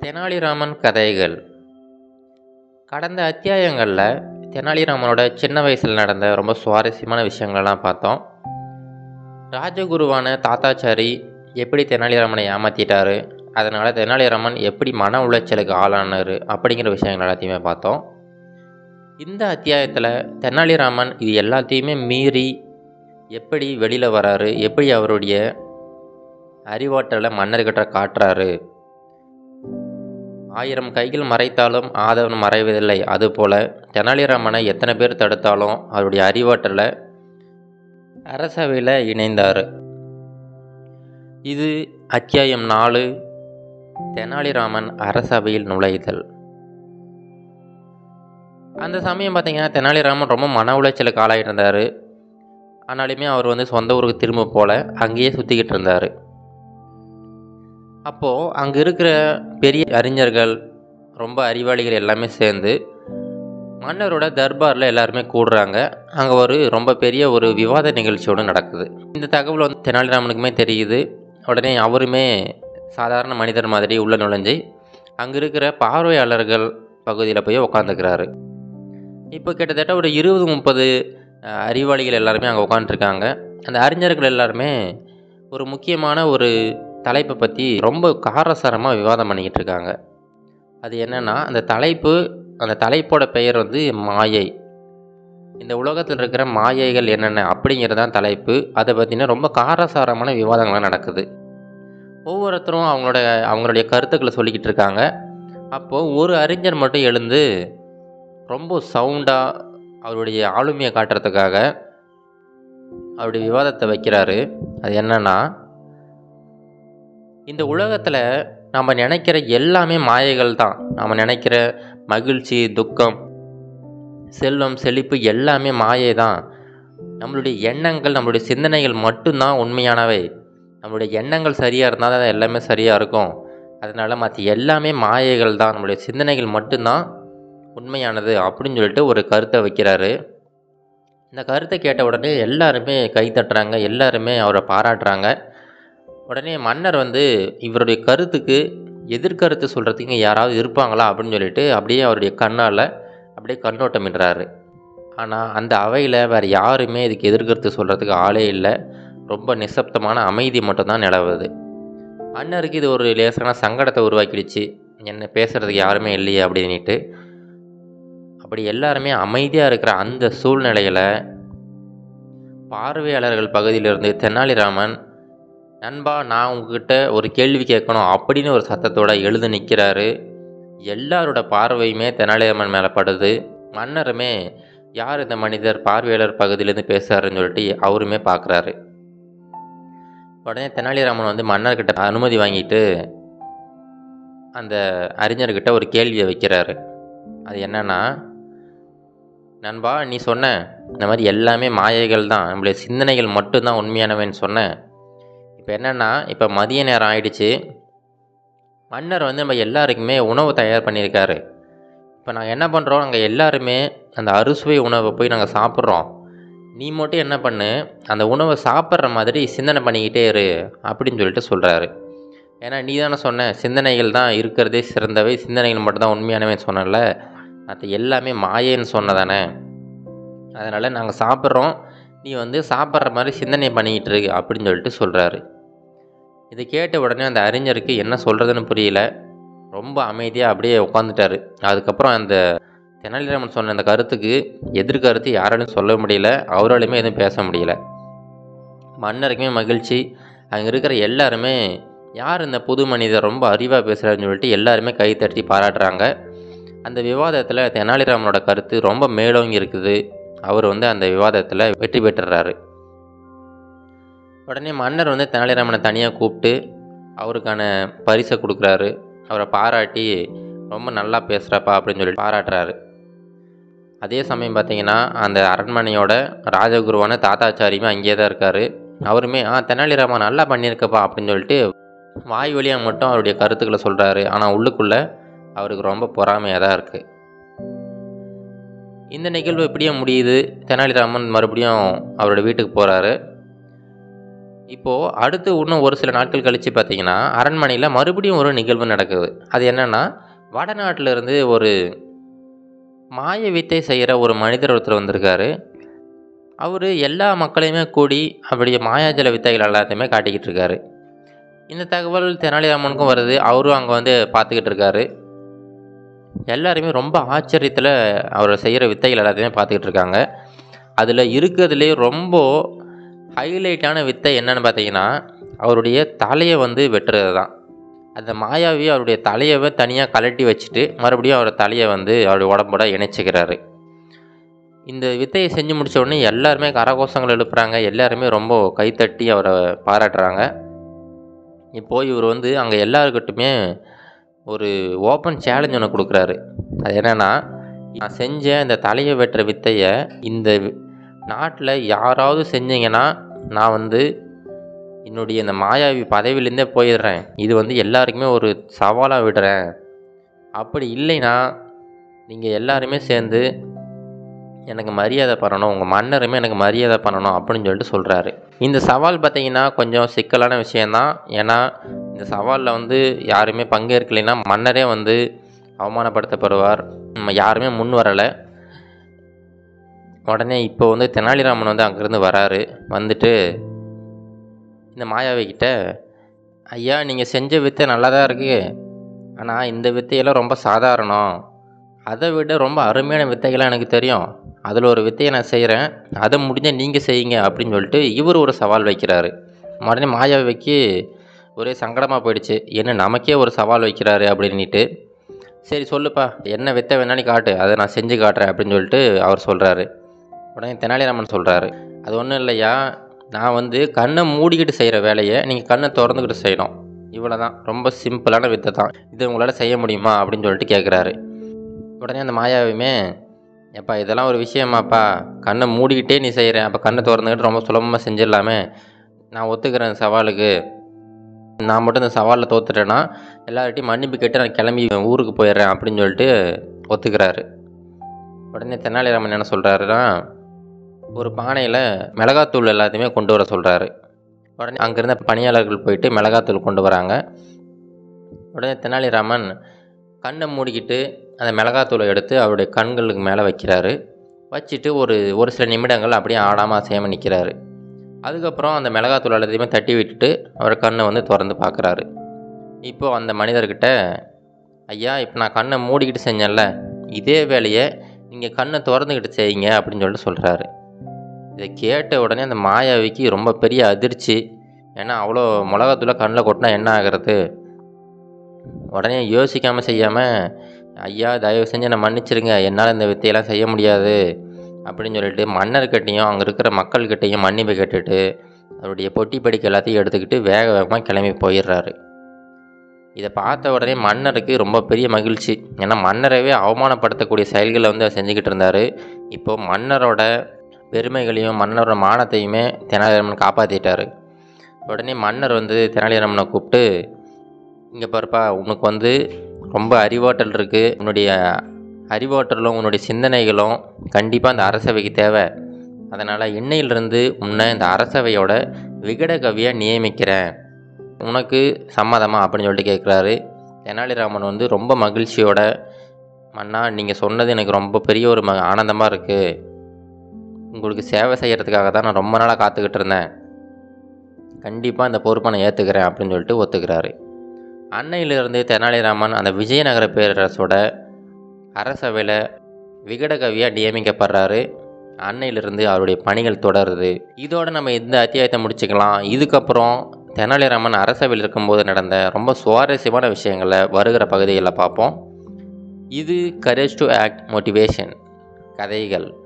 தெனாலிராமன் கதைகள் கடந்த அத்தியாயங்களில் தெனாலிராமனோட சின்ன வயசில் நடந்த ரொம்ப சுவாரஸ்யமான விஷயங்களெல்லாம் பார்த்தோம் ராஜகுருவான தாத்தாச்சாரி எப்படி தெனாலிராமனை ஏமாற்றிட்டாரு அதனால் தெனாலிராமன் எப்படி மன உளைச்சலுக்கு ஆளானார் அப்படிங்கிற விஷயங்கள் எல்லாத்தையுமே பார்த்தோம் இந்த அத்தியாயத்தில் தெனாலிராமன் இது எல்லாத்தையுமே மீறி எப்படி வெளியில் வராரு எப்படி அவருடைய அறிவாற்றலை மன்னர்கிட்ட காட்டுறாரு ஆயிரம் கைகள் மறைத்தாலும் ஆதவன் மறைவதில்லை அதுபோல தெனாலிராமனை எத்தனை பேர் தடுத்தாலும் அவருடைய அறிவாற்றலை அரசவையில் இணைந்தார் இது அத்தியாயம் நாலு தெனாலிராமன் அரசவையில் நுழைதல் அந்த சமயம் பார்த்தீங்கன்னா தெனாலிராமன் ரொம்ப மன உளைச்சலுக்கு ஆளாகிட்டு இருந்தார் ஆனாலுமே அவர் வந்து சொந்த ஊருக்கு திரும்ப போல அங்கேயே சுற்றிக்கிட்டு இருந்தார் அப்போது அங்கே இருக்கிற பெரிய அறிஞர்கள் ரொம்ப அறிவாளிகள் எல்லாமே சேர்ந்து மன்னரோட தர்பாரில் எல்லாருமே கூடுறாங்க அங்கே ஒரு ரொம்ப பெரிய ஒரு விவாத நிகழ்ச்சியோடு நடக்குது இந்த தகவல் வந்து தெனாலிராமனுக்குமே தெரியுது உடனே அவருமே சாதாரண மனிதர் மாதிரி உள்ள நுழைஞ்சு அங்கே இருக்கிற பார்வையாளர்கள் பகுதியில் போய் உக்காந்துக்கிறாரு இப்போ கிட்டத்தட்ட ஒரு இருபது முப்பது அறிவாளிகள் எல்லாருமே அங்கே உட்காந்துருக்காங்க அந்த அறிஞர்கள் எல்லாருமே ஒரு முக்கியமான ஒரு தலைப்பை பற்றி ரொம்ப காரசாரமாக விவாதம் பண்ணிக்கிட்டு இருக்காங்க அது என்னென்னா அந்த தலைப்பு அந்த தலைப்போட பெயர் வந்து மாயை இந்த உலகத்தில் இருக்கிற மாயைகள் என்னென்ன அப்படிங்கிறதான் தலைப்பு அதை பற்றின ரொம்ப காரசாரமான விவாதங்கள்லாம் நடக்குது ஒவ்வொருத்தரும் அவங்களோட அவங்களுடைய கருத்துக்களை சொல்லிக்கிட்டு இருக்காங்க அப்போது ஒரு அறிஞர் மட்டும் எழுந்து ரொம்ப சவுண்டாக அவருடைய ஆளுமையை காட்டுறதுக்காக அவருடைய விவாதத்தை வைக்கிறாரு அது என்னென்னா இந்த உலகத்தில் நம்ம நினைக்கிற எல்லாமே மாயைகள் தான் நம்ம நினைக்கிற மகிழ்ச்சி துக்கம் செல்வம் செழிப்பு எல்லாமே மாயை தான் நம்மளுடைய எண்ணங்கள் நம்மளுடைய சிந்தனைகள் மட்டும்தான் உண்மையானவை நம்மளுடைய எண்ணங்கள் சரியாக இருந்தால் தான் எல்லாமே சரியாக இருக்கும் அதனால் மற்ற எல்லாமே மாயைகள் தான் நம்மளுடைய சிந்தனைகள் மட்டும்தான் உண்மையானது அப்படின்னு சொல்லிட்டு ஒரு கருத்தை வைக்கிறாரு இந்த கருத்தை கேட்ட உடனே எல்லாருமே கை தட்டுறாங்க எல்லாருமே அவரை பாராட்டுறாங்க உடனே மன்னர் வந்து இவருடைய கருத்துக்கு எதிர்கருத்து சொல்கிறதுக்கு யாராவது இருப்பாங்களா அப்படின்னு சொல்லிட்டு அப்படியே அவருடைய கண்ணால் அப்படியே கண்ணோட்டமிடுறாரு ஆனால் அந்த அவையில் வேறு யாருமே இதுக்கு எதிர்கருத்து சொல்கிறதுக்கு ஆளே இல்லை ரொம்ப நிசப்தமான அமைதி மட்டும்தான் நிலவுது மன்னருக்கு இது ஒரு லேசான சங்கடத்தை உருவாக்கிடுச்சு என்ன பேசுகிறதுக்கு யாருமே இல்லையே அப்படின்ட்டு அப்படி எல்லாருமே அமைதியாக இருக்கிற அந்த சூழ்நிலையில் பார்வையாளர்கள் பகுதியிலிருந்து தெனாலிராமன் நண்பா நான் உங்ககிட்ட ஒரு கேள்வி கேட்கணும் அப்படின்னு ஒரு சத்தத்தோட எழுந்து நிற்கிறாரு எல்லாரோட பார்வையுமே தெனாலிராமன் மேலே படுது மன்னருமே யார் இந்த மனிதர் பார்வையாளர் பகுதியிலேருந்து பேசுகிறாருன்னு சொல்லிட்டு அவருமே பார்க்குறாரு உடனே தெனாலிராமன் வந்து மன்னர்கிட்ட அனுமதி வாங்கிட்டு அந்த அறிஞர்கிட்ட ஒரு கேள்வியை வைக்கிறாரு அது என்னன்னா நண்பா நீ சொன்ன இந்த மாதிரி எல்லாமே மாயைகள் தான் நம்மளுடைய சிந்தனைகள் மட்டும்தான் உண்மையானவன்னு சொன்னேன் இப்போ என்னென்னா இப்போ மதிய நேரம் ஆயிடுச்சு மன்னர் வந்து நம்ம எல்லாருக்குமே உணவு தயார் பண்ணியிருக்காரு இப்போ நாங்கள் என்ன பண்ணுறோம் நாங்கள் எல்லாருமே அந்த அறுசுவை உணவை போய் நாங்கள் சாப்பிட்றோம் நீ மட்டும் என்ன பண்ணு அந்த உணவை சாப்பிட்ற மாதிரி சிந்தனை பண்ணிக்கிட்டே இரு அப்படின்னு சொல்லிட்டு சொல்கிறாரு ஏன்னா நீ தானே சொன்ன சிந்தனைகள் தான் இருக்கிறதே சிறந்தவை சிந்தனைகள் மட்டும்தான் உண்மையானவே சொன்னல அது எல்லாமே மாயேன்னு சொன்னதானே அதனால் நாங்கள் சாப்பிட்றோம் நீ வந்து சாப்பிட்ற மாதிரி சிந்தனை பண்ணிக்கிட்டு இருக்கு அப்படின்னு சொல்லிட்டு சொல்கிறாரு இதை கேட்ட உடனே அந்த அறிஞருக்கு என்ன சொல்கிறதுன்னு புரியல ரொம்ப அமைதியாக அப்படியே உட்காந்துட்டாரு அதுக்கப்புறம் அந்த தெனாலிராமன் சொன்ன அந்த கருத்துக்கு எதிர்கருத்து யாராலையும் சொல்ல முடியல அவராலையுமே எதுவும் பேச முடியல மன்னருக்குமே மகிழ்ச்சி அங்கே இருக்கிற எல்லாருமே யார் இந்த புது மனிதர் ரொம்ப அறிவாக பேசுகிறாருன்னு சொல்லிட்டு எல்லாருமே கை தட்டி பாராட்டுறாங்க அந்த விவாதத்தில் தெனாலிராமனோட கருத்து ரொம்ப மேலோங்கி இருக்குது அவர் வந்து அந்த விவாதத்தில் வெற்றி பெற்றுறாரு உடனே மன்னர் வந்து தெனாலிராமனை தனியாக கூப்பிட்டு அவருக்கான பரிசை கொடுக்குறாரு அவரை பாராட்டி ரொம்ப நல்லா பேசுகிறப்பா அப்படின்னு சொல்லி பாராட்டுறாரு அதே சமயம் பார்த்தீங்கன்னா அந்த அரண்மனையோட ராஜகுருவான தாத்தாச்சாரியுமே அங்கேயே தான் இருக்கார் அவருமே ஆ தெனாலிராமன் நல்லா பண்ணியிருக்கப்பா அப்படின்னு சொல்லிட்டு வாய் வழியாக மட்டும் அவருடைய கருத்துக்களை சொல்கிறாரு ஆனால் உள்ளுக்குள்ளே அவருக்கு ரொம்ப பொறாமையாக தான் இருக்குது இந்த நிகழ்வு எப்படியே முடியுது தெனாலிராமன் மறுபடியும் அவரோட வீட்டுக்கு போகிறாரு இப்போது அடுத்து இன்னும் ஒரு சில நாட்கள் கழித்து பார்த்தீங்கன்னா அரண்மனையில் மறுபடியும் ஒரு நிகழ்வு நடக்குது அது என்னென்னா வடநாட்டில் இருந்து ஒரு மாய வித்தை செய்கிற ஒரு மனிதர் ஒருத்தர் வந்திருக்காரு அவர் எல்லா மக்களையுமே கூடி அப்படியே மாயாஜல வித்தைகள் எல்லாத்தையுமே காட்டிக்கிட்டு இருக்காரு இந்த தகவல் தெனாலிராமனுக்கும் வருது அவரும் அங்கே வந்து பார்த்துக்கிட்டு இருக்காரு எல்லாருமே ரொம்ப ஆச்சரியத்தில் அவர் செய்கிற வித்தைகள் எல்லாத்தையுமே பார்த்துக்கிட்டு இருக்காங்க அதில் இருக்கிறதுலே ரொம்ப ஹைலைட்டான வித்தை என்னன்னு பார்த்தீங்கன்னா அவருடைய தலையை வந்து வெட்டுறது தான் அந்த மாயாவி அவருடைய தலையவே தனியாக கலட்டி வச்சுட்டு மறுபடியும் அவர் தலையை வந்து அவருடைய உடம்போட இணைச்சிக்கிறாரு இந்த வித்தையை செஞ்சு முடிச்ச உடனே எல்லாருமே கரகோஷங்கள் எழுப்புறாங்க எல்லாருமே ரொம்ப கைத்தட்டி அவரை பாராட்டுறாங்க இப்போது இவர் வந்து அங்கே எல்லாருக்கிட்டுமே ஒரு ஓப்பன் சேலஞ்ச் ஒன்று கொடுக்குறாரு அது என்னென்னா நான் செஞ்ச இந்த தலையை வெட்டுற வித்தையை இந்த நாட்டில் யாராவது செஞ்சீங்கன்னா நான் வந்து என்னுடைய இந்த மாயாவி பதவியிலேருந்தே போயிடுறேன் இது வந்து எல்லாருக்குமே ஒரு சவாலாக விடுறேன் அப்படி இல்லைன்னா நீங்கள் எல்லாருமே சேர்ந்து எனக்கு மரியாதை பண்ணணும் உங்கள் மன்னருமே எனக்கு மரியாதை பண்ணணும் அப்படின்னு சொல்லிட்டு சொல்கிறாரு இந்த சவால் பார்த்தீங்கன்னா கொஞ்சம் சிக்கலான விஷயந்தான் ஏன்னா இந்த சவாலில் வந்து யாருமே பங்கேற்கலைன்னா மன்னரே வந்து அவமானப்படுத்தப்படுவார் நம்ம யாருமே முன் வரலை உடனே இப்போ வந்து தெனாலிராமன் வந்து அங்கேருந்து வராரு வந்துட்டு இந்த மாயாவி கிட்ட ஐயா நீங்கள் செஞ்ச வித்தை நல்லா தான் இருக்குது ஆனால் இந்த வித்தையெல்லாம் ரொம்ப சாதாரணம் அதை விட ரொம்ப அருமையான வித்தைகள்லாம் எனக்கு தெரியும் அதில் ஒரு வித்தையை நான் செய்கிறேன் அதை முடிஞ்சால் நீங்கள் செய்யுங்க அப்படின்னு சொல்லிட்டு இவர் ஒரு சவால் வைக்கிறாரு உடனே மாயாவிக்கு ஒரே சங்கடமாக போயிடுச்சு என்ன நமக்கே ஒரு சவால் வைக்கிறாரு அப்படின்ட்டு சரி சொல்லுப்பா என்ன வித்தை வேணாலும் காட்டு அதை நான் செஞ்சு காட்டுறேன் அப்படின்னு சொல்லிட்டு அவர் சொல்கிறாரு உடனே தெனாலிராமன் சொல்கிறாரு அது ஒன்றும் இல்லையா நான் வந்து கண்ணை மூடிக்கிட்டு செய்கிற வேலையை நீங்கள் கண்ணை திறந்துக்கிட்டு செய்யணும் இவ்வளோ தான் ரொம்ப சிம்பிளான வித்தை தான் இது உங்களால் செய்ய முடியுமா அப்படின்னு சொல்லிட்டு கேட்குறாரு உடனே அந்த மாயாவியுமே ஏப்பா இதெல்லாம் ஒரு விஷயமாப்பா கண்ணை மூடிக்கிட்டே நீ செய்கிறேன் அப்போ கண்ணை திறந்துக்கிட்டு ரொம்ப சுலபமாக செஞ்சிடலாமே நான் ஒத்துக்கிறேன் சவாலுக்கு நான் மட்டும் இந்த சவாலில் தோத்துட்டேன்னா எல்லார்ட்டையும் மன்னிப்பு கேட்டு நான் கிளம்பி ஊருக்கு போயிடுறேன் அப்படின்னு சொல்லிட்டு ஒத்துக்கிறாரு உடனே தெனாலிராமன் என்ன சொல்கிறாருன்னா ஒரு பானையில் மிளகாத்தூள் எல்லாத்தையுமே கொண்டு வர சொல்கிறாரு உடனே அங்கேருந்த பணியாளர்கள் போயிட்டு மிளகாத்தூள் கொண்டு வராங்க உடனே தெனாலிராமன் கண்ணை மூடிக்கிட்டு அந்த மிளகாத்தூளை எடுத்து அவருடைய கண்களுக்கு மேலே வைக்கிறாரு வச்சுட்டு ஒரு ஒரு சில நிமிடங்கள் அப்படியே ஆடாமல் அசையாமல் நிற்கிறாரு அதுக்கப்புறம் அந்த மிளகாத்தூள் எல்லாத்தையுமே தட்டி விட்டுட்டு அவர் கண்ணை வந்து திறந்து பார்க்குறாரு இப்போது அந்த மனிதர்கிட்ட ஐயா இப்போ நான் கண்ணை மூடிக்கிட்டு செஞ்சேன்ல இதே வேலையை நீங்கள் கண்ணை திறந்துக்கிட்டு செய்யுங்க அப்படின்னு சொல்லிட்டு சொல்கிறாரு இதை கேட்ட உடனே அந்த மாயாவிக்கு ரொம்ப பெரிய அதிர்ச்சி ஏன்னா அவ்வளோ மிளகாத்தூளை கண்ணில் கொட்டினா என்ன ஆகிறது உடனே யோசிக்காமல் செய்யாமல் ஐயா தயவு செஞ்சு என்னை மன்னிச்சிருங்க என்னால் இந்த வித்தையெல்லாம் செய்ய முடியாது அப்படின்னு சொல்லிட்டு மன்னர்கிட்டையும் அங்கே இருக்கிற மக்கள்கிட்டையும் மன்னிப்பு கேட்டுட்டு அவருடைய பொட்டி படிக்க எல்லாத்தையும் எடுத்துக்கிட்டு வேக வேகமாக கிளம்பி போயிடுறாரு இதை பார்த்த உடனே மன்னருக்கு ரொம்ப பெரிய மகிழ்ச்சி ஏன்னா மன்னரவே அவமானப்படுத்தக்கூடிய செயல்களை வந்து அவர் செஞ்சுக்கிட்டு இருந்தார் இப்போது மன்னரோட பெருமைகளையும் மன்னரோட மானத்தையுமே தெனாலிராமன் காப்பாற்றிட்டார் உடனே மன்னர் வந்து தெனாலிராமனை கூப்பிட்டு இங்கே பாருப்பா உனக்கு வந்து ரொம்ப அறிவாற்றல் இருக்குது உன்னுடைய அறிவாற்றலும் உன்னுடைய சிந்தனைகளும் கண்டிப்பாக அந்த அரசவைக்கு தேவை அதனால் இன்னையிலிருந்து உன்னை இந்த அரசவையோட விகட கவியாக நியமிக்கிறேன் உனக்கு சம்மதமா அப்படின்னு சொல்லிட்டு கேட்குறாரு தெனாலிராமன் வந்து ரொம்ப மகிழ்ச்சியோட மன்னா நீங்கள் சொன்னது எனக்கு ரொம்ப பெரிய ஒரு ம ஆனந்தமாக இருக்குது உங்களுக்கு சேவை செய்கிறதுக்காக தான் நான் ரொம்ப நாளாக காத்துக்கிட்டு இருந்தேன் கண்டிப்பாக இந்த பொறுப்பை நான் ஏற்றுக்கிறேன் அப்படின்னு சொல்லிட்டு ஒத்துக்கிறாரு அன்னையிலிருந்து தெனாலிராமன் அந்த விஜயநகர பேரரசோட அரசவையில் விகடகவியாக நியமிக்கப்படுறாரு அன்னையிலிருந்து அவருடைய பணிகள் தொடருது இதோட நம்ம இந்த அத்தியாயத்தை முடிச்சுக்கலாம் இதுக்கப்புறம் தெனாலிராமன் அரசவையில் இருக்கும்போது நடந்த ரொம்ப சுவாரஸ்யமான விஷயங்களை வருகிற பகுதிகளில் பார்ப்போம் இது கரேஜ் டு ஆக்ட் மோட்டிவேஷன் கதைகள்